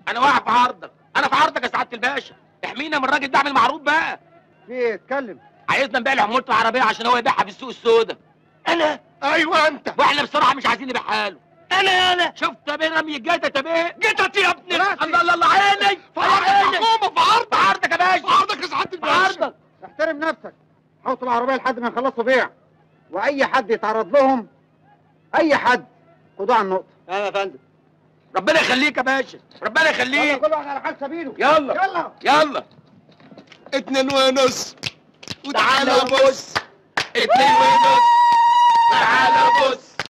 انا واقع في عرضك انا في عرضك يا سعاده الباشا احمينا من الراجل ده اعمل معروف بقى في ايه اتكلم عايزنا نبيع له عمولة العربيه عشان هو يبيعها في السوق السوداء انا ايوه انت واحنا بصراحه مش عايزين نبيعها له انا انا شفت يا بيه رمي الجتت يا بيه جتت يا ابني راسي. الله الله الله عيني في عرض الحكومه في عرض في عرضك يا في باشا عرضك يا سعاده في الباشا عرضك احترم نفسك حوط العربيه لحد ما يخلصوا بيع واي حد يتعرض لهم اي حد خدوه على النقطه انا يا فندم ربنا يخليك يا باشا ربنا يلا يخليك كل واحد على حال سبيله يلا يلا يلا اتنين ونص تعالى بص اتنين ونص تعالى بص